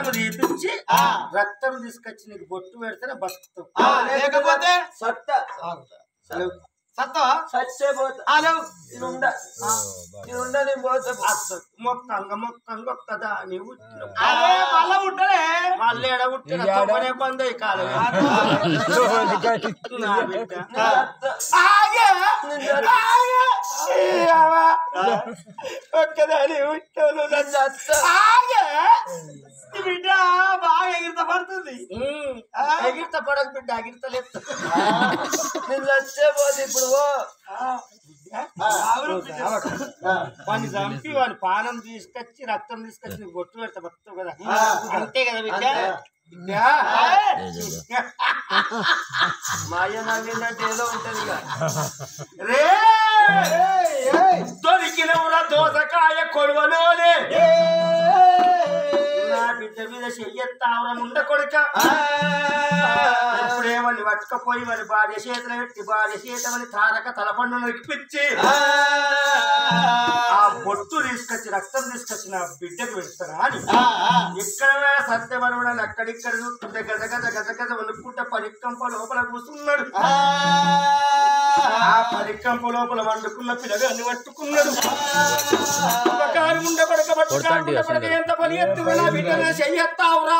తాళము తీపించి ఆ. రక్తం తీసుకొచ్చి నీకు బొట్టు పెడితేనే బతుకుతావు ఆ, లేకపోతే సత్త సత్తా సత్యపోతా హలో నేనుండ నేనుండ నేను పోతా అసలు మొక్కంగ మొక్కంగ ఒక్కదా నీవు అదే మళ్ళా ఉంటనే మళ్ళీ ఎడ పుట్టిన తొక్కనే బంద్ అయ్యి కాలం నా బిడ్డ ఆగే ఆగే ఏవా. ఒక్కదాని ఉంటాను ఆగే ఈ బిడ్డ బాగా ఎగిరిత పడుతుంది ఉమ్. ఎగిరిత పడక బిడ్డ ఎగిరిత లేదు నేను సత్యపోతే ఇప్పుడు పో ఆవిడ బిడ్డ. వాడిని చంపి వాడి పానం తీసుకొచ్చి రక్తం తీసుకొచ్చి నీకు బొట్టు పెడతా బతుకు కదా అంతే కదా బిడ్డ బిడ్డ మా అయ్య నాకేంటంటే ఏదో ఉంటది ఇక రే దొరికినవురా దోసకాయ కొడవలోనే నా బిడ్డ మీద చెయ్యెత్తావురా ముండ కొడుక ఇప్పుడేమని పట్టుకపోయి మరి భార్య చేతులు పెట్టి భార్య చేతమని తారక తలపండు నొక్కిపిచ్చి ఆ బొట్టు తీసుకొచ్చి రక్తం తీసుకొచ్చి నా బిడ్డకు పెడతారా అని ఇక్కడ సత్యవరముడని అక్కడిక్కడ చూస్తుంటే గజ గజ గజ గజ వణుకుంటే పరికంప లోపల కూర్చున్నాడు ఆ పరికంప లోపల వండుకున్న పిల్లగాన్ని పట్టుకున్నాడు ఉపకారం ఉండ పడక పట్టుకారు ఉండ పడక ఎంత పని ఎత్తుగా నా బిడ్డనే చెయ్యెత్తావురా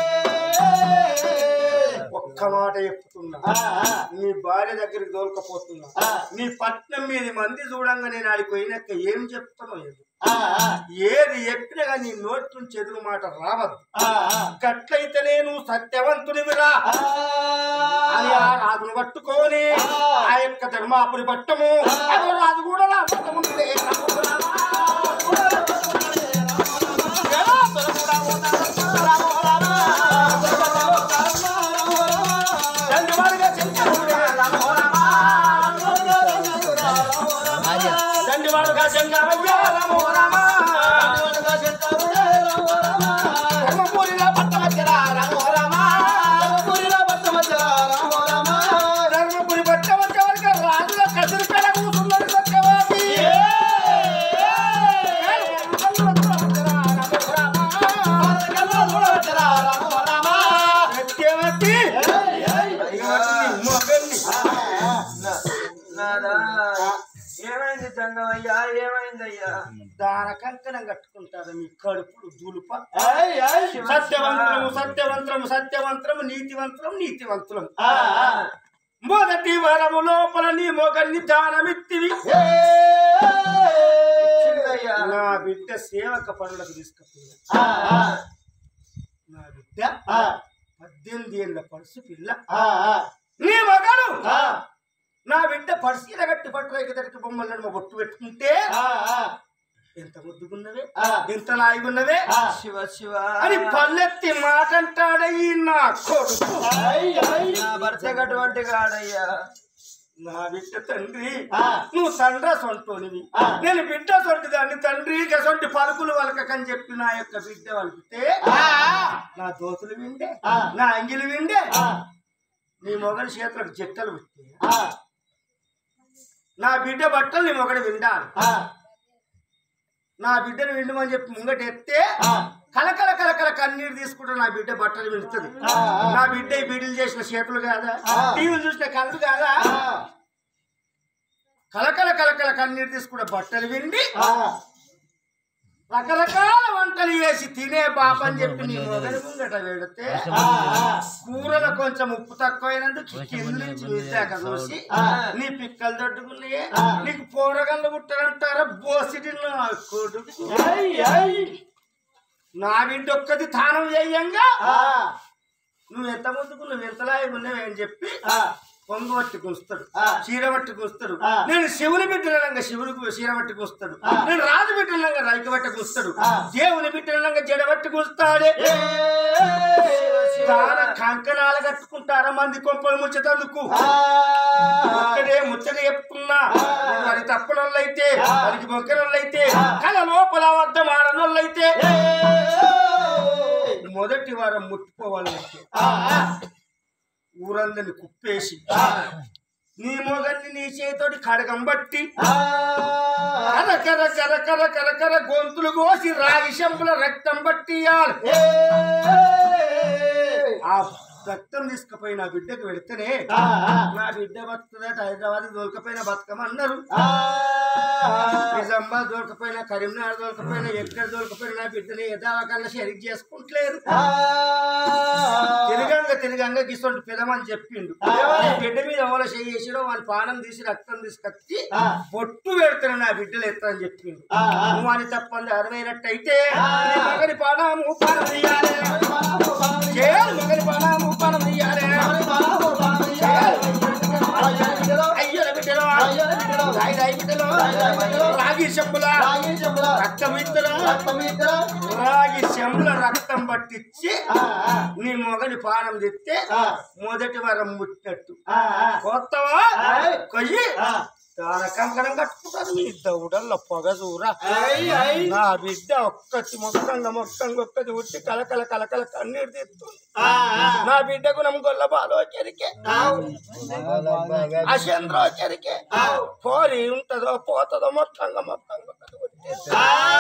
ఒక్క మాట చెప్తున్నా నీ భార్య దగ్గరికి దోలకపోతున్నా నీ పట్నం మీద మంది చూడంగా నేను ఆడికి పోయినాక ఏం చెప్తానో ఏదో ఏది చెప్పినా కానీ నీ నోటి నుంచి ఎదురు మాట రావద్దు గట్లయితేనే నువ్వు సత్యవంతునివిరా అని ఆ రాజును పట్టుకొని ఆ యొక్క ధర్మాపురి పట్టము అదో రాజు కూడా నా పట్టముందే దండివాడుగా శంకరయ్య రామో రామ ధర్మపురిలో పట్టవచ్చరా రామో రామ ధర్మపురి పట్టవచ్చ వరకు రాజుల కసిరి పెడ కూర్చున్నాడు సత్యవాది సత్యవతి మొగల్ని నాదా ఏమైంది జంగమయ్యా ఏమైందయ్యా దాన కంకణం కట్టుకుంటారు మీ కడుపులు దులుప సత్యవంతరము సత్యవంతరము సత్యవంతరము నీతివంతరం నీతివంతులం మొదటి వరము లోపల నీ మొగల్ని దానమిత్తివి ఇచ్చిందయ్యా. నా బిడ్డ సేవక పనులకు తీసుకుపోయింది నా బిడ్డ పద్దెనిమిది ఏళ్ళ పరుసు పిల్ల నీ మగడు నా బిడ్డ పరిశీల గట్టి పట్టు రైకి బొమ్మలను బొట్టు పెట్టుకుంటే ఎంత ముద్దుగున్నవే ఎంత నాయగున్నవే శివ శివ అని పల్లెత్తి మాటంటాడయి నా కొడుకు నా భర్తకు అటువంటి గాడయ్యా నా బిడ్డ తండ్రి నువ్వు తండ్ర సొంటోనివి నేను బిడ్డ సొంటి దాన్ని తండ్రి సొంటి పలుకులు వలకని చెప్పి నా యొక్క బిడ్డ వలిపితే నా దోతులు విండే నా అంగిలు విండే నీ మొగడి చేతులకు చెట్టలు పెట్టే నా బిడ్డ బట్టలు నీ మొగడు విండాలి నా బిడ్డను విండమని చెప్పి ముంగట ఎత్తే కలకల కలకల కన్నీరు తీసుకుంటే నా బిడ్డ బట్టలు వింటుంది నా బిడ్డ ఈ బీడీలు చేసిన చేతులు కాదా టీవీలు చూసిన కళ్ళు కాదా కలకల కలకల కన్నీరు తీసుకుంటే బట్టలు విండి రకరకాల వంటలు వేసి తినే బాప అని చెప్పి నీ మొగలి ముంగట పెడితే కూరలో కొంచెం ఉప్పు తక్కువైనందుకు కింద నుంచి మీదాక చూసి నీ పిక్కలు తట్టుకున్నాయే నీకు పోరగళ్ళు పుట్టారంటారా బోసిడి నా కొడుకు నా బిడ్డ ఒక్కది తానం చేయంగా నువ్వు ఎంత ముందుకు నువ్వు ఎంతలా ఉన్నావు అని చెప్పి పొంగు పట్టి గుస్తాడు చీర పట్టి గుస్తాడు నేను శివుని బిడ్డలంగా శివునికి చీర పట్టి గుస్తాడు నేను రాజు బిడ్డలంగా రైక పట్టి గుస్తాడు దేవుని బిడ్డలంగా జడ పట్టి గుస్తాడే తాన కంకణాలు కట్టుకుంటారా మంది కొంపలు ముచ్చటందుకు ఒక్కడే ముచ్చట చెప్తున్నా మరి తప్పనోళ్ళైతే వారికి మొక్కనోళ్ళైతే కళ లోపల వద్ద మారనోళ్ళైతే మొదటి వారం ముట్టుకోవాలంటే ఊరందరిని కుప్పేసి నీ మొగన్ని నీ చేతోటి కడగం బట్టి కర కర కర కర కర కర గొంతులు కోసి రాగి శంపుల రక్తం బట్టి ఇయ్యాలి. ఆ రక్తం తీసుకుపోయి నా బిడ్డకు పెడితేనే నా బిడ్డ బతుకుదట హైదరాబాద్ దొరకపోయిన బతుకమన్నారు నిజామాబాద్ దొరకపోయినా కరీంనగర్ దొరకపోయినా ఎక్కడ దొరకపోయినా నా బిడ్డని యథావకాల షరీక్ చేసుకుంటలేరు తిరగంగా తిరగంగా గిసొంటి పిలమని చెప్పిండు ఈ బిడ్డ మీద ఎవరో చేసిరో వాళ్ళ పానం తీసి రక్తం తీసుకొచ్చి బొట్టు పెడతాను నా బిడ్డలు ఎత్తని చెప్పిండు నువ్వు అని తప్పంది అరవైనట్టయితే నీ మగని పానము పానం తీయాలి చేయాలి మగని పానము పానం తీయాలి అయ్యో బిడ్డలో రాయి రాయి బిడ్డలో రాగి చెంబుల రక్తం ఇద్దరు రాగి చెంబుల రక్తం పట్టించి నీ మొగని పానం తెస్తే మొదటి వరం ముట్టినట్టు కొత్తవా కొయ్యి దాన కంకణం కట్టుకుంటారు మీ దౌడల్లో పొగ చూరా నా బిడ్డ ఒక్కటి మొక్కంగా మొక్కంగా ఒక్కటి ఉట్టి కలకల కలకల కన్నీరు తీస్తుంది నా బిడ్డకు నమ్మగొల్ల బాలో చెరికే అశంద్రో చెరికే పోరి ఉంటదో పోతుందో మొత్తంగా మొత్తంగా ఒక్కటి ఉట్టి.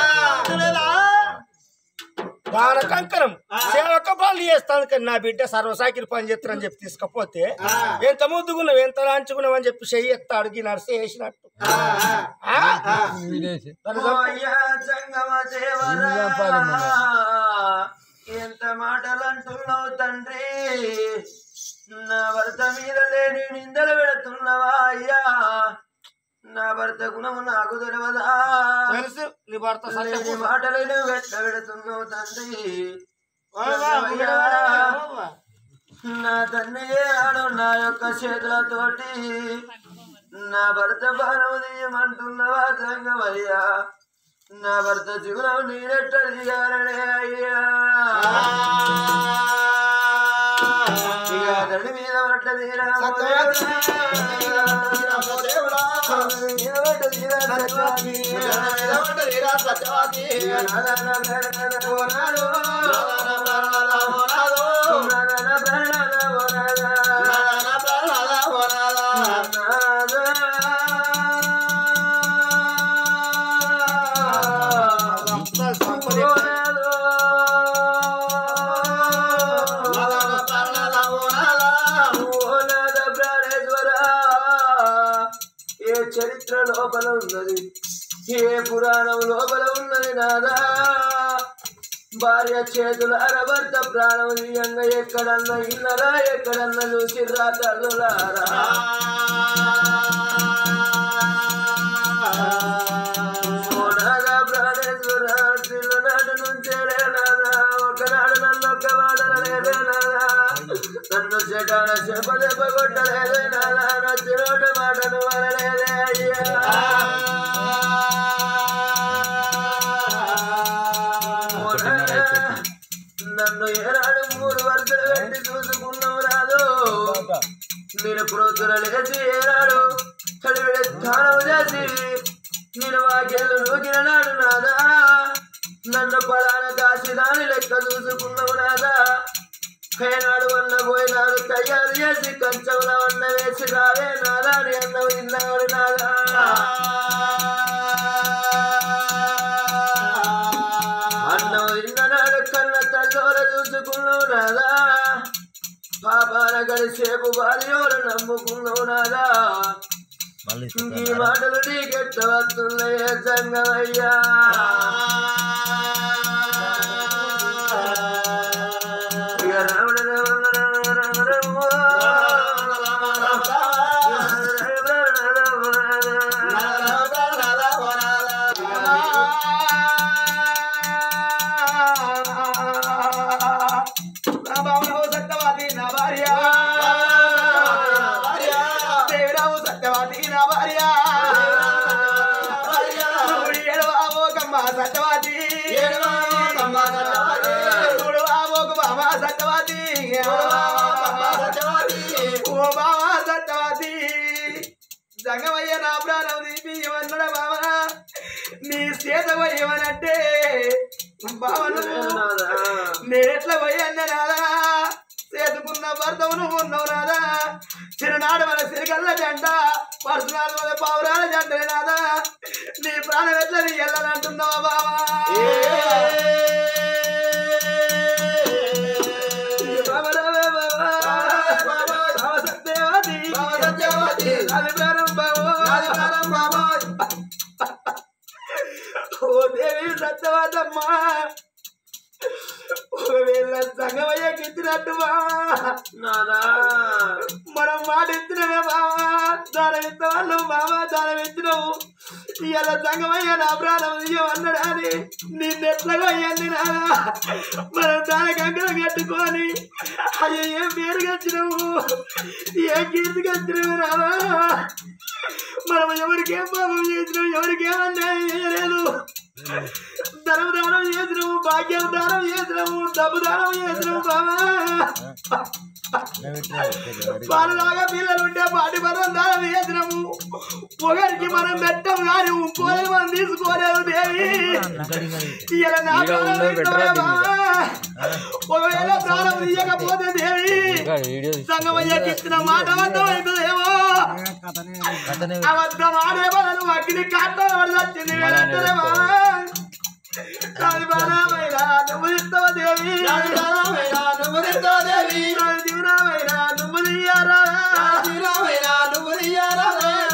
దాన కంకణం సేవక పనులు చేస్తాను కానీ నా బిడ్డ సర్వసాకిరి పని చేస్తానని చెప్పి తీసుకపోతే ఎంత ముద్దుగున్నావు ఎంత లాంచుకున్నావు అని చెప్పి చెయ్యి ఎత్త అడిగి నడిసి వేసినట్టు ఆ? దాన్ని చంపు. అయ్యా జంగమ దేవరా ఎంత మాటలు అంటున్నావు తండ్రి నా భర్త మీద లేని నిందలు పెడుతున్నావా అయ్యా నా భర్త గుణము నాకు తెలియదా తెలుసు నీ భర్త లేని సత్యపు మాటలు నువ్వు ఎట్లా పెడుతున్నావు తండ్రి అయ్యా. నా తండ్రి ఏనాడు నా యొక్క చేతులతోటి నా భర్త బాణం తీయమంటున్నవా సంగమయ్యా నా భర్త జీవనం నేనెట్ట తీయాలనే అయ్యా ఇక అతడి మీద పట్ట తీరా ఏ చరిత్ర లోపల ఉన్నది ఏ పురాణం లోపల ఉన్నది నాదా భార్య చేతుల అరభర్త ప్రాణం తీయంగా ఎక్కడన్నా ఇన్నరా ఎక్కడన్నా చూసిర్రా తల్లులారా సోనాగా ప్రాణేశ్వర నాటి నుంచే నాదా ఒకనాడు నన్ను ఒక్క మాటలు లేదే నాదా నన్ను చెటాన చెప్ప దెబ్బ కొట్టలేదే నాదా నచ్చినోటి మాటను వనలేదే అయ్యా నన్ను ఏనాడు మూడు వరుసలు పెట్టి చూసుకున్నావు రాదు నేను ప్రోతుల లేచి ఏనాడు చదివిడే స్థానం చేసి నేను వాక్యలు నూకిన నాడు నాదా నన్ను పలాన కాసి దాని లెక్క చూసుకున్నావు నాదా ఏనాడు వల్ల పోయినాడు తయారు చేసి కంచంలో వన్న వేసి రావే నాదా అని అన్నవు విన్నాడు నాదా అన్నం విన్ననాడు కన్న తల్లోర చూసుకున్నావు నాదా పాపాన గడిసేపు భార్యోలు నమ్ముకున్నావు నాదా ఈ మాటలు నీకెట్ట వస్తున్నాయే సంగమయ్యా ఇక రాముడు రామ రామ రామ రామ సత్యవతి నా భార్య దేవరావు సత్యవతి నా భార్య ఏడవామోకమ్మ సత్యవతి చూడవామోక బామ సత్యవతి ఓ బామ సత్యవతి జంగమయ్య నా ప్రాణం తీపి ఏమన్నాడు బావ నీ సీత పోయేమనంటే బావను నేనెట్లా పోయి అన్న రాదా చేతుకున్న భర్తవు నువ్వు ఉన్నావు రాదా చిరునాడు మన సిరిగల్ల జంట పరశురాలు మన పావురాల జంట నాదా నీ ప్రాణం ఎట్లా నీ ఎల్లాలంటున్నావా బావా బావరావే బావా. బావ సత్యవతి. నాది ప్రాణం బావో. ఓ దేవి సత్యవతమ్మా ఒకవేళ సంగమయ్యకి ఇచ్చినట్టు బావా నాదా మనం మాట ఇచ్చినవే బావా దానం ఇస్తాను బావా దానం ఇచ్చినవు ఇలా సంగమయ్య నా ప్రాణం ఇయ్యమన్నాడు అని నిన్నెట్లగా అయ్యండి నానా మనం దాని కంకరం కట్టుకొని అయ్యో ఏం పేరు వచ్చినవు ఏం కీర్తి వచ్చినవు రావా మనం ఎవరికేం పాపం చేసినావు ఎవరికేం అన్యాయం చేయలేదు ధనం దానం చేసినావు భాగ్యం దానం చేసినావు డబ్బు దానం చేసినావు బావా పాలలాగా పిల్లలు ఉంటే పాటి మనం దానం చేసినాము ఒకరికి మనం పెట్టం కానీ ఇంకోరికి మనం తీసుకోలేదు దేవి ఇలా నా ప్రాణం తీసుకోవే బావా. ఒకవేళ ప్రాణం తీయకపోతే దేవి సంగమయ్యకి ఇచ్చిన మాట అబద్ధమవుతుందేమో అబద్ధం ఆడే బదులు అగ్ని కాటం వచ్చింది వెంటనే బావా. కాదు బాణమైనా నువ్వు ఇస్తావు దేవి కాదు జీవనమైనా నువ్వు తీయారా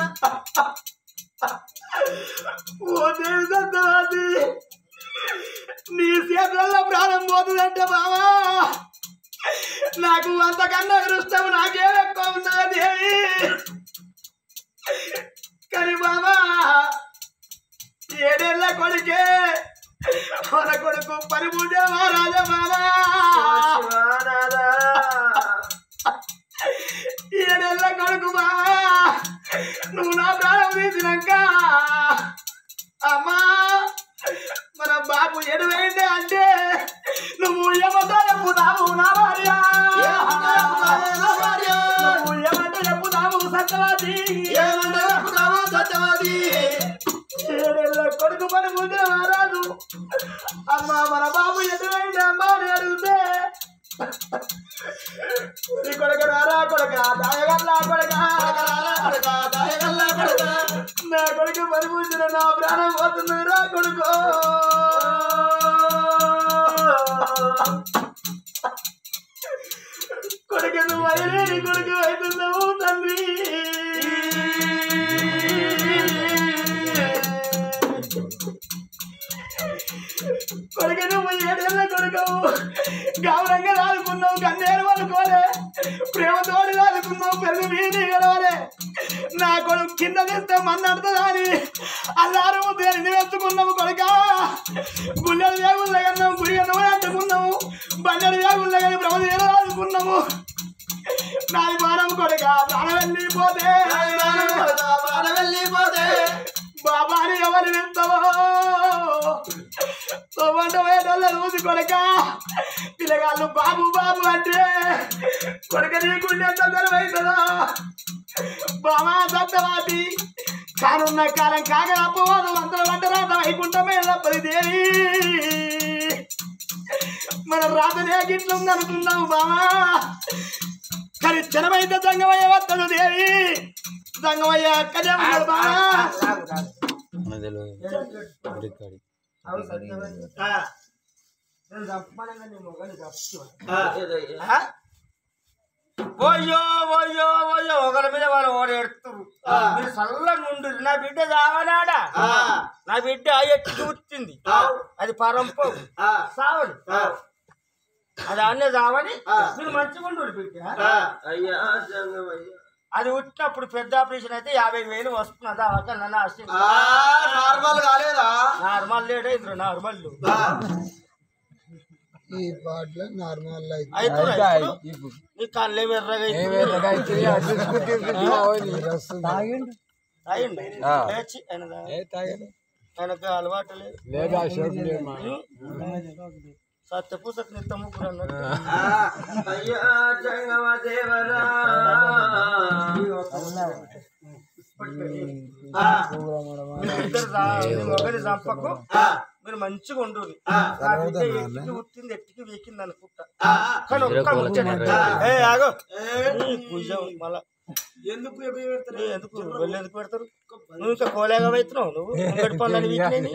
ఓ దేవి సత్యవాది నీ చేతులలో ప్రాణం పోతుందంటే బావా నాకు అంతకన్నా అదృష్టం నాకేం ఎక్కువ ఉన్నదా దేవి కానీ బాబా ఏడేళ్ళ కొడుకే మన కొడుకు పరిపూజ మహారాజా బాబా నాదా ఏడేళ్ళ కొడుకు బాబా నువ్వు నా ప్రాణం తీసినాక అమ్మా మన బాబు ఎడువైందే అంటే నువ్వు ఏమంటా చెప్పుతావు నా భార్య నువ్వు ఏమంటా చెప్పుతావు సత్యవాది ఏడేళ్ళ కొడుకు పని ముందు రాదు అమ్మ మన బాబు ఎదురైంది అమ్మ అని అడిగితే నీ కొడుకు రారా కొడుక దాయగల్లా కొడుక నా కొడుకు పని ముందు నా ప్రాణం పోతుంది రా కొడుకు కొడుకు నువ్వు అయినా నీ కొడుకు అవుతున్నావు తండ్రి కొడుకు నువ్వు ఏడేళ్ళ కొడుకవు గౌరంగా రాదుకున్నావు కన్నేరు అనుకోలే ప్రేమతోడు రాదుకున్నావు పెరుగు మీది గడవలే నా కొడుకు కింద తెస్తే మన్నడుతుందా అని అల్లారు దేనిని వెతుకున్నావు కొడుక గుళ్ళెడు వేగుల్లో కన్నావు గుడి నువ్వు అంటుకున్నావు బండెడు వేగుల్లో కానీ బ్రహ్మదేవ రాదుకున్నావు నాది బాణం కొడుక ప్రాణం వెళ్ళిపోతే బాబాని ఎవరు వెళ్తావో తోమంట వేటోళ్ళ రోజు కొడక పిల్లగాళ్ళు బాబు బాబు అంటే కొడక నీకుండే ఎంత అవుతుందో బామా సత్తవాటి కానున్న కాలం కాక అప్పవాదు అందరూ వంటరాత వైకుంఠమే తప్పది దేవి మన రాతనే గిట్ల ఉందనుకున్నాం బామా కానీ జనమైతే సంగమయ్య వద్దను దేవి సంగమయ్య అక్కడే ఉన్నాడు బామా ఓయ్యో ఓయ్యో ఓయ్యో ఒకరి మీద వాళ్ళు ఓడేడుతురు మీరు చల్లగా ఉండు నా బిడ్డ చావనాడా నా బిడ్డ ఎట్టి కూర్చుంది అది పరంపు సావడు అది అన్నీ చావని మీరు మంచిగా ఉండు బిడ్డ అయ్యా జంగమయ్య అది ఉట్టినప్పుడు పెద్ద ఆపరేషన్ అయితే యాభై వేలు వస్తున్నది అవక నన్ను ఆశించు నార్మల్ కాలేదా నార్మల్ లేడే ఇద్దరు నార్మల్ ఈ పాటలో నార్మల్ అయితే నీ కళ్ళే మెర్రగా తాగిండు అయింది లేచి ఆయన దా- ఆయనకు అలవాటు లేదు లేదా అశోక్ లేదు మా సత్యపూసకు నిత్త ముగ్గురు అన్నట్టు అయ్యా జంగమ దేవరా మీరు ఇద్దరు రా- మీ మొగని చంపకు మీరు మంచిగా ఉండు ఆ. నా బిడ్డ ఎట్టికి పుట్టింది ఎట్టికి వీకింది అనుకుంటా కానీ ఒక్క ముచ్చట ఏ ఆగో నీ భుజం మళ్ళా ఎందుకు ఎప్పుడు పెడతారు? ఏ, ఎందుకు వెళ్ళి ఎందుకు పెడతారు నువ్వు ఇంకా కోలేగా అవుతున్నావు నువ్వు ఇంకటి పనులని వీకినాయి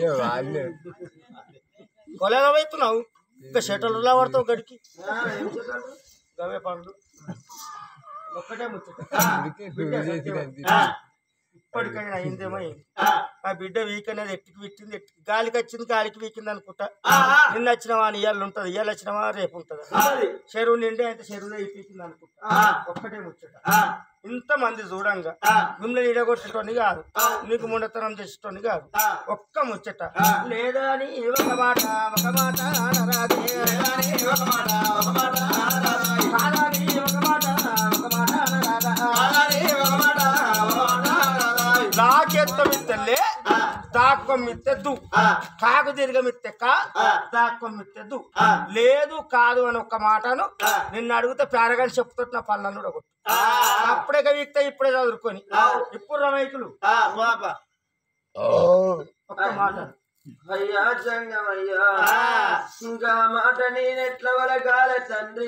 కోలేగా అవుతున్నావు ఇంకా షటర్లా పడతావు గడికి ఆ, ఏం చెప్పాలి? గవే పనులు ఒక్కటే ముచ్చట ఆ, ఇప్పటికైనా అయిందేమో అయింది ఆ, ఆ బిడ్డ వీక్ అనేది ఎట్టికి విట్టింది ఎట్టికి గాలికి వచ్చింది గాలికి వీకింది అనుకుంటా ఆ, ఆ. నిన్న వచ్చినవా అని ఇవాళ ఉంటుంది ఇవాళ వచ్చినవా రేపు ఉంటుంది అది. చెరువు నిండి అయితే చెరువులో ఇప్పించింది అనుకుంటా ఆ. ఒక్కటే ముచ్చట ఆ, ఇంత మంది చూడంగా ఆ. గుండె నీడగొట్టేటోని కాదు నీకు ముండతనం చేసేటోని కాదు ఆ. ఒక్క ముచ్చట లేదా అని ఒక మాట ఒక మాట అనరాదే. అని ఒక మాట, ఒక మాట అనరాదాయి. కాదని ఒక మాట ఒక మాట అనరాదా. అని ఒక మాట, ఒక మాట అనరాదాయి. నాకెత్తమిత్తలే ఆ. దాక్కొమ్మిత్తెద్దు ఆ. కాకు తిరగమిత్తె కా ఆ. దాక్కొమ్మిత్తెద్దు ఆ. లేదు కాదు అని ఒక మాటను ఆ. నిన్ను అడిగితే పేరగాని చెప్తున్నా నా పళ్ళను కూడా ఆ, అప్పుడే వీక్తే ఇప్పుడే చదువుకొని ఇప్పుడు రమైకులు ఆ, పాప. ఒక్క మాట అయ్యా జంగమయ్యా ఇంకా మాట నేనెట్ల వలగాల తండ్రి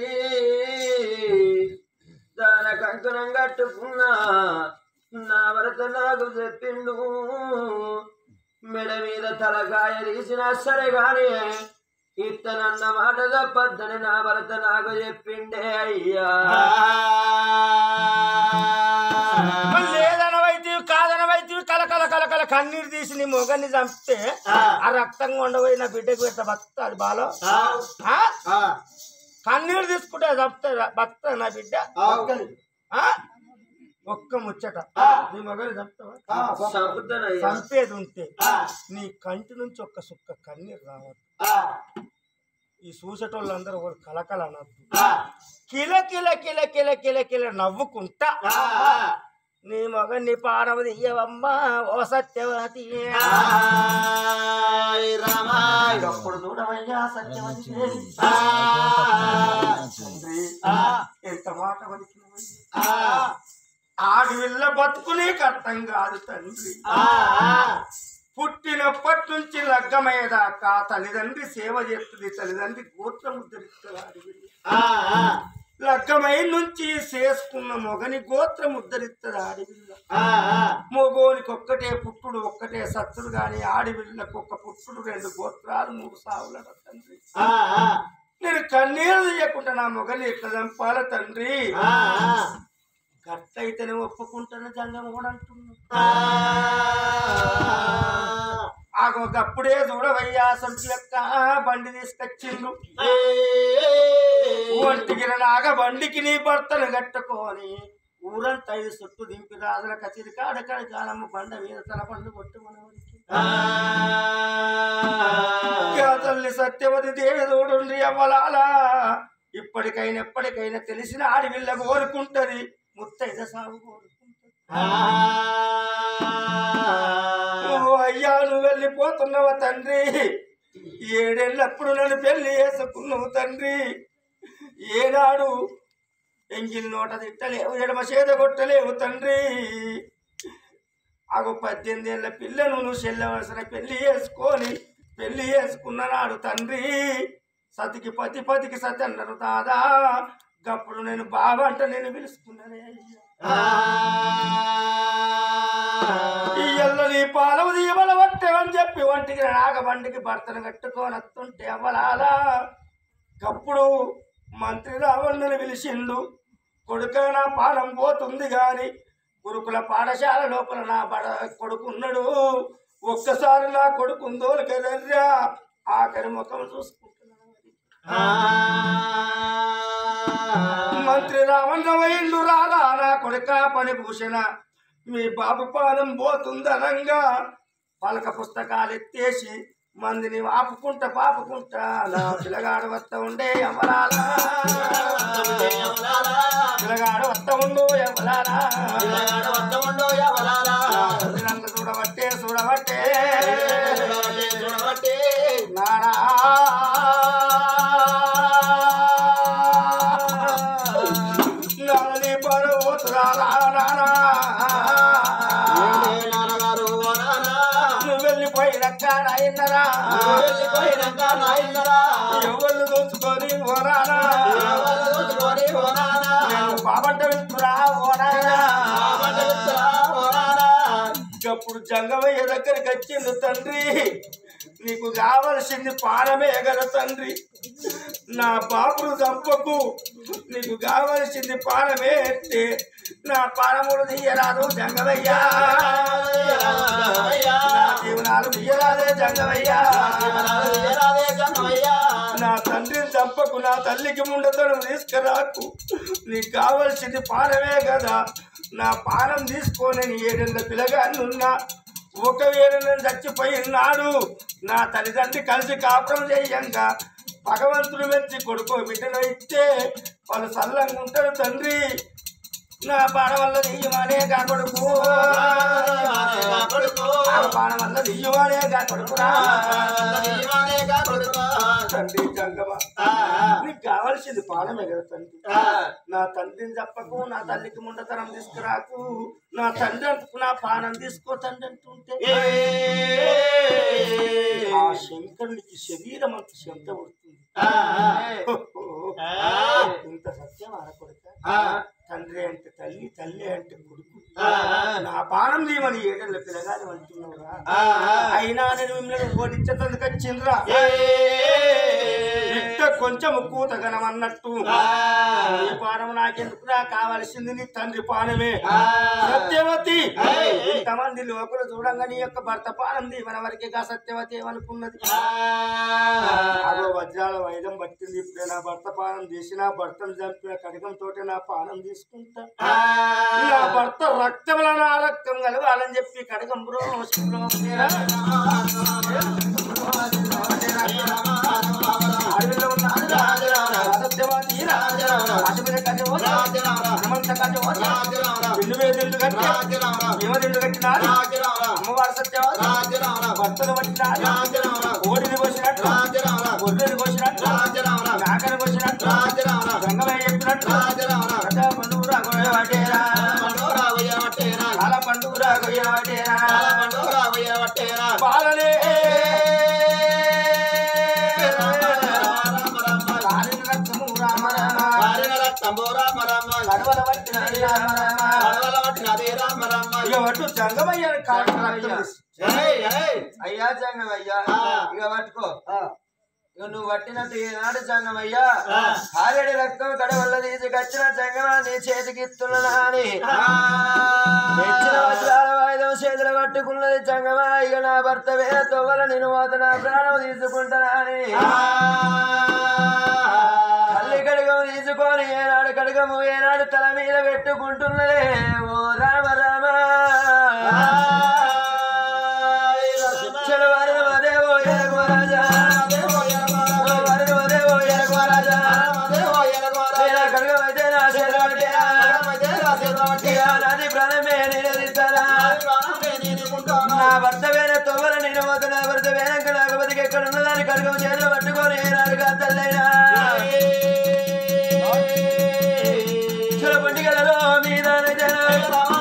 దాన కంకణం కట్టుకున్నా నా భరత నాకు చెప్పిండు మెడ మీద తలకాయ తీసినా సరే గాని ఇత్తనన్న మాట తప్పద్దని నా భరత నాకు చెప్పిండే అయ్యా మరి లేదనవైతివి కాదనవైతివి కల కల కల కల కన్నీరు తీసి నీ మొగన్ని చంపితే ఆ రక్తంగా ఉండబోయి నా బిడ్డకు పెట్ట బతుకుతా అది బాలో ఆ? కన్నీరు తీసుకుంటే చంపుతా బతుకుతా నా బిడ్డ ఆ? ఒక్క ముచ్చట నీ మొగని చంపుతావా చంపుతానయ్యా చంపేది ఉంటే నీ కంటి నుంచి ఒక్క సుక్క కన్నీరు రావద్దు ఈ చూసేటోళ్ళందరూ కూడా కలకల అనద్దు కిల కిల కిల కిల కిల కిల నవ్వుకుంటా నీ మగ నీ పానవ దియ్యవమ్మా ఓ సత్యవతి అప్పుడు చూడవయ్యా సత్యవతి దేవి. తండ్రి, ఎంత మాట పలికినవయ్యా. ఆడవిల్ల బతుకునే అర్థం కాదు తండ్రి పుట్టినప్పటి నుంచి లగ్గమయ్యేదాకా తల్లిదండ్రి సేవ చేస్తుంది తల్లిదండ్రి గోత్రం ఉద్ధరిస్తుంది ఆడవిల్ల లగ్గమై నుంచి చేసుకున్న మొగని గోత్రం ఉద్ధరిస్తుంది ఆడవిల్ల మొగోనికి ఒక్కటే పుట్టుడు ఒక్కటే సత్తుడు గాని ఆడవిళ్ళకు ఒక్క పుట్టుడు రెండు గోత్రాలు మూడు సావుల తండ్రి నేను కన్నీరు తీయకుండా నా మొగని ఎట్లా చంపాల తండ్రి గట్లయితేనే ఒప్పుకుంటాను జంగం కూడా అంటున్నా ఆగొకప్పుడే చూడవయ్యా సొంటి యొక్క బండి తీసుకొచ్చిండు ఒంటికి నాగ బండికి నీ భర్తను కట్టుకొని ఊరంతా ఐదు చుట్టూ దింపి రాజుల కచిరి కాడకాడ కాలమ్మ బండ మీద తన పండు కొట్టు మనవరికి ఇంకా తల్లి సత్యవతి దేవి చూడండి అవ్వలాలా ఇప్పటికైనా ఎప్పటికైనా తెలిసిన ఆడవిల్ల కోరుకుంటది ముత్తైద సాగు కోరుకుంటది ఓ అయ్యా నువ్వు వెళ్ళిపోతున్నావా తండ్రి ఏడేళ్ళప్పుడు నన్ను పెళ్లి చేసుకున్నావు తండ్రి ఏనాడు ఎంగిల్ నోట తిట్టలేవు ఎడమ చేత కొట్టలేవు తండ్రి ఆగు పద్దెనిమిది ఏళ్ళ పిల్లను నువ్వు చెల్లవలసిన పెళ్లి చేసుకొని పెళ్లి చేసుకున్న నాడు తండ్రి సతికి పతి పతికి సతి అన్నారు దాదా గప్పుడు నేను బాబా అంటే నేను పిలుచుకున్నానే అయ్యా ఈ ఎల్లని పాలవ దీవల పట్టేవని చెప్పి ఒంటికి నాగబండికి భర్తను కట్టుకొని వస్తుంటే అవ్వలాలా కప్పుడు మంత్రి రావణుని పిలిచిండు కొడుక నా పానం పోతుంది గాని గురుకుల పాఠశాల లోపల నా బడ కొడుకున్నాడు ఒక్కసారి నా కొడుకుందో కదర్రా ఆఖరి ముఖం చూసుకుంటున్నాను మంత్రి రావణ వైండు రారా నా కొడుక పని భూషణ మీ బాబు పానం పోతుందనంగా పలక పుస్తకాలు ఎత్తేసి మందిని ఆపుకుంటా పాపుకుంటా నా పిల్లగాడు వస్త ఉండే ఎవరాలా పిల్లగాడు వస్త ఉండు ఎవరాలా నన్ను చూడబట్టే చూడబట్టే నాడా నాని పర్వతాలా నానా నువ్వు వెళ్ళిపోయినాక నాయన్నరా వెళ్ళిపోయినాక నాయనరా ఎవళ్ళు దోచుకొని ఓరానా ఎవరు చూసుకొని పోనానా నేను బాబట్ట వెళ్తురా ఓరానా అప్పుడు జంగమయ్య దగ్గరికి వచ్చింది తండ్రి నీకు కావలసింది పానమే కదా తండ్రి నా బాబును చంపకు నీకు కావలసింది పానమే అంటే నా పానములు తీయరాదు జంగమయ్యా నా జీవనాలు తీయరాదే జంగమయ్యా నా తండ్రిని చంపకు నా తల్లికి ముండతనం తీసుకురాకు నీకు కావలసింది పానమే కదా నా పానం తీసుకొని నీ ఏడెళ్ళ పిల్లగానున్నా ఒకవేళ నేను చచ్చిపోయినాడు నా తల్లిదండ్రి కలిసి కాపురం చేయంగా భగవంతుడు మెచ్చి కొడుకో బిడ్డను ఇస్తే వాళ్ళు సల్లంగా ఉంటారు తండ్రి నా పాన వల్ల దియ్యమానే కా కొడుకు ఆ పాన వల్ల దియ్యమానే కా కొడుకురా తండ్రి గంగమ్మ నీకు కావాల్సింది పానమే కదా తండ్రి నా తండ్రిని చెప్పకు నా తల్లికి ముండతనం తీసుకురాకు నా తండ్రి అంటుకు నా పానం తీసుకో తండ్రి అంటుంటే ఆ శంకరునికి శరీరం అంత శబ్ద పడుతుంది ఇంత సత్యం ఆడకొడక తండ్రి అంటే తల్లి తల్లి అంటే కొడుకు నా పానం దీవని ఏడళ్ళ పిల్లగాని అంటున్నావురా అయినా నేను మిమ్మల్ని ఓడించేందుకు వచ్చిండ్రా ఇట్ట కొంచెం కూతగనం అన్నట్టు ఈ పానం నాకెందుకురా కావలసింది నీ తండ్రి పానమే సత్యవతి ఇంతమంది లోపల చూడంగా నీ యొక్క భర్త పానం దీవన వరకేగా సత్యవతి ఏమనుకున్నది అదో వజ్రాల వైద్యం పట్టింది ఇప్పుడే నా భర్త పానం తీసి నా భర్తను చంపిన కడకంతో నా పానం తీసుకుంటా నా భర్త రక్తంలో నా రక్తం కలవాలని చెప్పి కడకం బ్రో శుభ్రో అడవిలో ఉన్న సత్యవతి అడవిలో కజో హనుమంత కజో ఇల్లు వేదిల్లు కట్టి యువదిల్లు కట్టినారు అమ్మవారు సత్యవతి భర్తను పట్టినారు కోడిని కోసినట్టు గొర్రెని కోసినట్టు కాకని కోసినట్టు గంగమయ్య చెప్పినట్టు రథ పండుగ గొయ్యవాటేరా అల పండుగ గొయ్యవాటేరా పాలనే కాలిన రక్తము రామ రామ కడవల పట్టిన రామ రామ ఇక పట్టు జంగమయ్య కాలిన రక్తం తీసి. అయ్యా జంగమయ్యా ఇక పట్టుకో ఇక నువ్వు పట్టినట్టు ఈనాడు జంగమయ్యా ఆరేడు రక్తం కడవల్ల తీసుకొచ్చిన జంగమా నీ చేతికి ఇస్తున్నా అని తెచ్చిన వజ్రాల వాయిదం చేతులు పట్టుకున్నది జంగమా ఇక నా భర్త వేరే తొవ్వల నేను పోత నా ప్రాణం తీసుకుంటానా అని తల్లి కడగం తీసుకొని ఏనాడు కడగము ఏనాడు తల మీద పెట్టుకుంటున్నదే ఓ రామ రామ చలవారి మదేవో ఎరగో రాజా వారి మదేవో ఎరగో రాజా నేనా కడగమైతే నా చేతులబట్టేనా? ఇక నాది ప్రాణమే నిలదీస్తానా? నా భర్త వేరే తొవ్వల నేను ఒక నా భర్త వేరంక నాకు బతికి ఎక్కడ ఉన్నదాన్ని కడుగు చేతులు పట్టుకొని ఏనాడుగా తల్లైనా చుల పండుగలలో మీద